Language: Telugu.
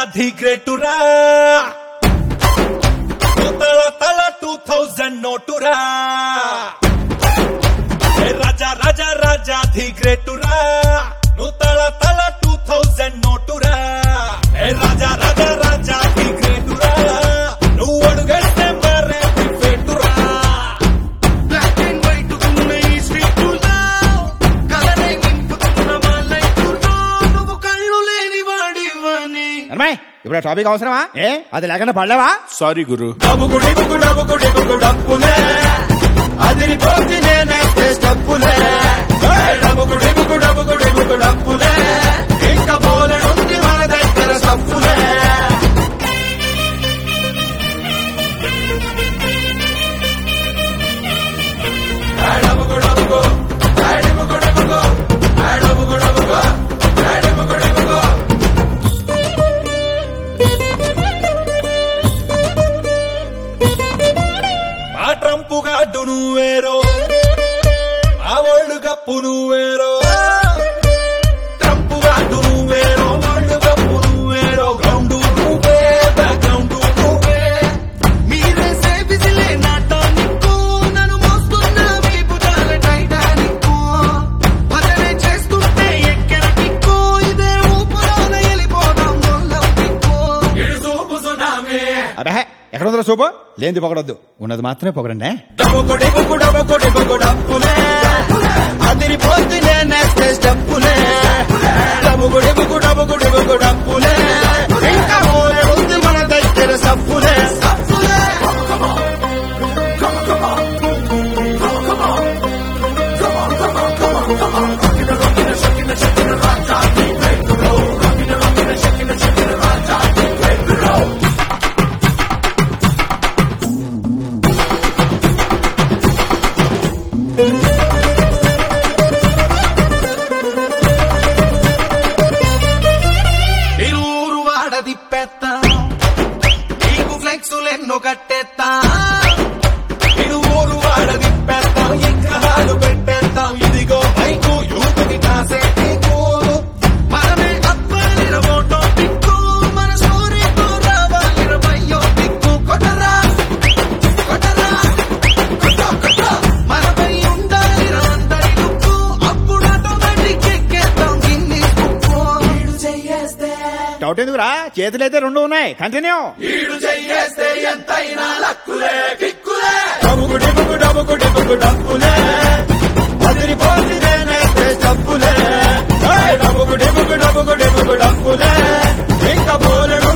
రాజాధి గ్రేటురా తల తల టూ థౌజండ్ నోటురా ఏ రాజా రాజా రాజాధి గ్రేటురా నువ్వు తల తల టూ థౌజండ్ నోటురా ఏ రాజా రాజా రాజాధి గ్రేటురా నువ్వు అడుగేస్తే మరే ఫేటురా బ్లాక్ అండ్ వైట్ ఉన్న ఈ స్ట్రీట్ కలరే నింపుతున్న మా లైఫ్ నువ్వు కళ్ళు లేని వాడివని అమ్మాయి ఇప్పుడు ఆ టాపిక్ అవసరమా ఏ అది లేకుండా పడలేవా సారీ గురు డబ్బుకుడి బుకు డబ్బుకుడి బుకు డబ్బులే అదిరిపోతే నేనేస్తే స్టప్పులే డబ్బుకుడి బుకు డబ్బుకుడి బుకు డబ్బులే ఇంకా బోలెడుంది మన దగ్గర సప్పులే డబ్బుకు డబ్బుకు డబ్బుకు డబ్బుకు డబ్బుకు డబ్బుకు డబ్బుకు డబ్బుకు ఆ ట్రంపు గాడ్డు నువ్వేరో ఆ వరల్డ్ కప్పు నువ్వేరో ట్రంపు గాడ్డు నువ్వేరో వరల్డ్ కప్పు నువ్వేరో గ్రౌండ్ నువ్వే బ్యాక్గ్రౌండ్ నువ్వే మీరే సేవిసిలే నాటానిక్కు నన్ను మోస్తున్న వీపు జాల టైటానిక్కు భజనే చేస్తుంటే ఎక్కెర కిక్కు ఇదే ఊపులోన వెళ్ళిపోదాం గొల్లం కిక్కు ఇడు చూపు సునామీ అబ్బే ఎక్కడ ఉందో సూపు లేనిది పొగడొద్దు ఉన్నది మాత్రమే పొగడండి డబ్బుకొడి బుక్కు డబ్బుకొడి బుక్కు డబ్బులే అదిరిపోతే నేనేస్తే స్టెప్పులే డబ్బుకొడి బుక్కు డబ్బుకొడి బుక్కు డబ్బులే ఇంకా మోరెడుంది మన దగ్గర సప్పులే సప్పులే తిరూరు వాడ తిప్పేత్తా నీకు ఫ్లెక్సులెన్నో కట్టేత్తా ఇడు ఊరు వాడ తిప్పేస్తాం ఎక్కడాలు పెట్టేస్తాం ఇదిగో బైకు యూత్కి కాసే నీకు మనమే అప్పాలిర ఫోటో పిక్కు మన స్టోరీతో రావాలిర బయ్యో పిక్కు కొట్టరా కొట్టరా కొట్ట కొట్ట మనపై ఉండాలిర అందరి లుక్కు అప్పుడు ఆటోమేటిక్ ఎక్కేద్దాం గిన్ని బుక్కు వీడు చెయ్యేస్తే డౌట్ ఎందుకురా చేతులైతే రెండు ఉన్నాయి కంటిన్యూ వీడు చెయ్యేస్తే ఎంతైనా లక్కులే కిక్కులే డబ్బుకుడి బుక్కు డబ్బుకుడి బుక్కు డబ్బులే అదిరిపోతే నేనేస్తే డబ్బులే డబ్బుకుడి బుక్కు డబ్బుకుడి బుక్కు డబ్బులే ఇంకా బోలెడు